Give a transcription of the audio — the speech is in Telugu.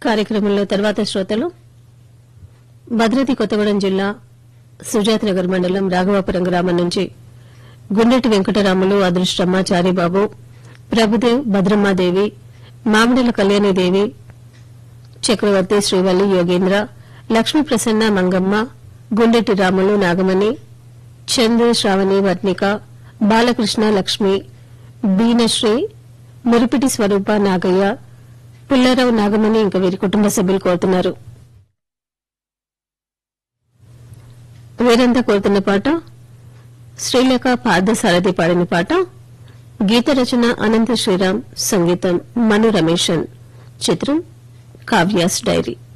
కార్యక్రమంలో తర్వాత శ్రోతలు భద్రాద్రి కొత్తగూడెం జిల్లా సుజాత్ నగర్ మండలం రాఘవాపురం గ్రామం నుంచి గుండెటి వెంకటరాములు అదృష్టమ్మ చారిబాబు ప్రభుదేవ్ భద్రమ్మాదేవి మామిడిల కళ్యాణిదేవి చక్రవర్తి శ్రీవల్లి యోగేంద్ర లక్ష్మీ ప్రసన్న మంగమ్మ గుండెటి రాములు నాగమణి చందు శ్రావణి వర్ణిక బాలకృష్ణ లక్ష్మి బీనశ్రీ మురిపిటి స్వరూప నాగయ్య పుల్లారావు నాగమణి ఇంకా వీరి కుటుంబ సభ్యులు కోరుతున్నారు వీరంతా కోరుతున్న పాట శ్రీలేఖ పార్థసారథి పాడిన పాట గీత రచన అనంత శ్రీరామ్ సంగీతం మను రమేషన్ చిత్రం కావ్యాస్ డైరీ